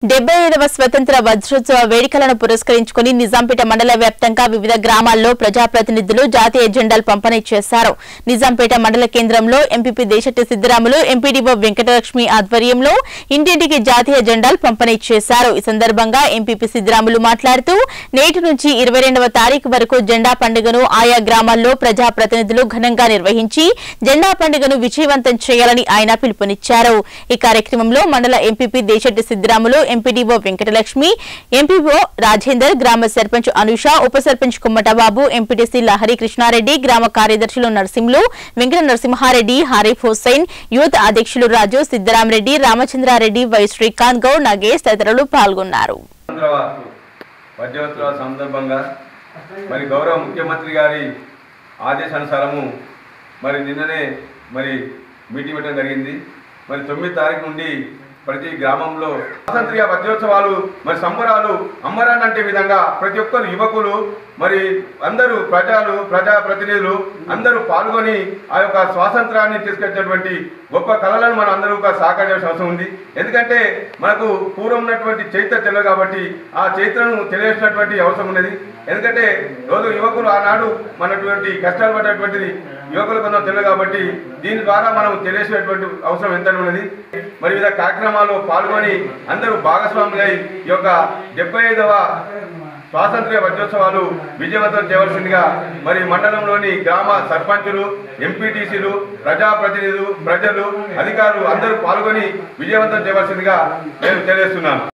డెబ్బై ఐదవ స్వతంత్ర వజ్రోత్సవ వేడుకలను పురస్కరించుకుని నిజాంపేట మండల వ్యాప్తంగా వివిధ గ్రామాల్లో ప్రజాప్రతినిధులు జాతీయ జెండాలు పంపిణీ చేశారు నిజాంపేట మండల కేంద్రంలో ఎంపీపీ దేశెట్టి సిద్దిరాములు ఎంపీడీఓ వెంకటలక్ష్మి ఆధ్వర్యంలో ఇంటింటికి జాతీయ జెండాలు పంపిణీ చేశారు ఈ సందర్భంగా ఎంపీపీ సిద్దిరాములు మాట్లాడుతూ నేటి నుంచి ఇరవై రెండవ తారీఖు వరకు జెండా పండుగను ఆయా గ్రామాల్లో ప్రజాప్రతినిధులు ఘనంగా నిర్వహించి జెండా పండుగను విజయవంతం చేయాలని ఆయన పిలుపునిచ్చారు ఈ కార్యక్రమంలో మండల MPP Desetti Siddiramulu MPDO Venkatalakshmi MPO Rajender గ్రామ సర్పంచ్ అనుష ఉప సర్పంచ్ కుమ్మటబాబు ఎంపీటీసీ లహరి కృష్ణారెడ్డి గ్రామ కార్యదర్శులు నరసింహులు వెంకట నరసింహారెడ్డి హారిఫ్ హుస్సేన్ యూత్ అధ్యక్షులు రాజు సిద్దరామరెడ్డి రామచంద్రారెడ్డి వై శ్రీకాంత్ గౌడ్ నగేష్ తదితరులు పాల్గొన్నారు స్వతంత్ర వజ్రోత్సవ సందర్భంగా మరి గౌరవ ముఖ్యమంత్రి గారి ఆదేశానుసారము మరి నిన్ననే మరి మీటింగ్ పెట్టడం జరిగింది మరి తొమ్మిది తారీఖు నుండి ప్రతి గ్రామంలో స్వాతంత్ర్య వజ్రోత్సవాలు మరి సంబరాలు అమ్మరానంటే విధంగా ప్రతి ఒక్కరు యువకులు మరి అందరూ ప్రజలు ప్రజా ప్రతినిధులు అందరూ పాల్గొని ఆ యొక్క స్వాతంత్రాన్ని తీసుకొచ్చినటువంటి గొప్ప కళలను మనం అందరూ ఒక సహకరించాల్సిన అవసరం ఉంది ఎందుకంటే మనకు పూర్వం ఉన్నటువంటి చరిత్ర తెలియదు కాబట్టి ఆ చరిత్రను తెలియాల్సినటువంటి అవసరం ఉన్నది ఎందుకంటే రోజు యువకులు ఆనాడు మనటువంటి కష్టాలు పడ్డటువంటిది యువకులు కొంచెం తెలియదు కాబట్టి దీని ద్వారా మనం తెలియసినటువంటి అవసరం ఎంత ఉన్నది మరి వివిధ కార్యక్రమాల్లో పాల్గొని అందరూ భాగస్వాములై ఈ యొక్క డెబ్బై ఐదవ స్వాతంత్ర్య వజ్రోత్సవాలు విజయవంతం చేయవలసిందిగా మరి మండలంలోని గ్రామ సర్పంచులు ఎంపీటీసీలు ప్రజాప్రతినిధులు ప్రజలు అధికారులు అందరూ పాల్గొని విజయవంతం చేయవలసిందిగా నేను తెలియజేస్తున్నాను